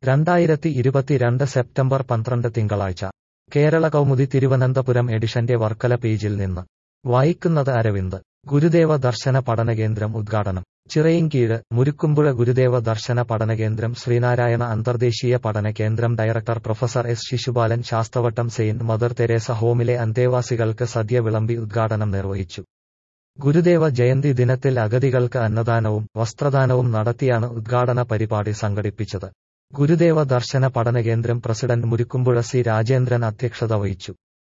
രണ്ടായിരത്തി ഇരുപത്തിരണ്ട് സെപ്റ്റംബർ പന്ത്രണ്ട് തിങ്കളാഴ്ച കേരള കൗമുദി തിരുവനന്തപുരം എഡിഷന്റെ വർക്കല പേജിൽ നിന്ന് വായിക്കുന്നത് അരവിന്ദ് ഗുരുദേവ ദർശന പഠനകേന്ദ്രം ഉദ്ഘാടനം ചിറയിൻകീഴ് മുരുക്കുമ്പുഴ ഗുരുദേവ ദർശന പഠനകേന്ദ്രം ശ്രീനാരായണ അന്തർദേശീയ പഠന കേന്ദ്രം director professor S Sisupalan Sasthavattam Saint Mother Teresa ഹോമിലെ അന്തേവാസികൾക്ക് സദ്യ വിളമ്പി ഉദ്ഘാടനം നിർവഹിച്ചു ഗുരുദേവ ജയന്തി ദിനത്തിൽ അഗതികൾക്ക് അന്നദാനവും വസ്ത്രദാനവും നടത്തിയാണ് ഉദ്ഘാടന പരിപാടി സംഘടിപ്പിച്ചത് ഗുരുദേവ ദർശന പഠനകേന്ദ്രം പ്രസിഡന്റ് മുരുക്കുമ്പുഴ സി രാജേന്ദ്രൻ അധ്യക്ഷത വഹിച്ചു